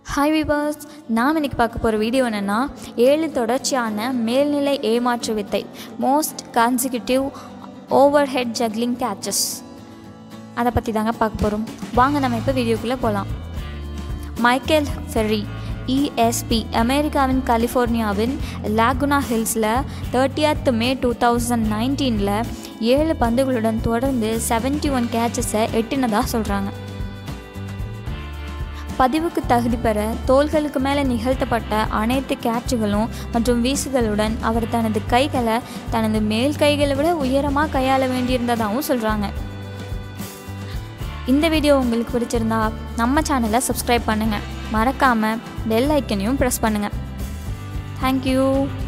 hi விவாஸ் நாம் இன்னைக்கு பார்க்க போகிற வீடியோ என்னென்னா ஏழு தொடர்ச்சியான மேல்நிலை ஏமாற்று வித்தை most consecutive overhead juggling catches அதை பற்றி தாங்க பார்க்க போகிறோம் வாங்க நம்ம இப்போ வீடியோக்குள்ளே போகலாம் மைக்கேல் ஃபெர்ரி இஎஸ்பி அமெரிக்காவின் கலிஃபோர்னியாவின் லாகுனா ஹில்ஸில் தேர்ட்டியத் மே டூ தௌசண்ட் நைன்டீனில் ஏழு பந்துகளுடன் தொடர்ந்து செவன்ட்டி ஒன் கேச்சஸை எட்டினதாக சொல்கிறாங்க பதிவுக்கு தகுதி பெற தோள்களுக்கு மேலே நிகழ்த்தப்பட்ட அனைத்து கேட்சுகளும் மற்றும் வீசுகளுடன் அவர் தனது கைகளை தனது மேல் கைகளை விட உயரமாக கையாள வேண்டியிருந்ததாகவும் சொல்கிறாங்க இந்த வீடியோ உங்களுக்கு பிடிச்சிருந்தா நம்ம சேனலை சப்ஸ்கிரைப் பண்ணுங்கள் மறக்காமல் பெல் ஐக்கனையும் ப்ரெஸ் பண்ணுங்கள் தேங்க்யூ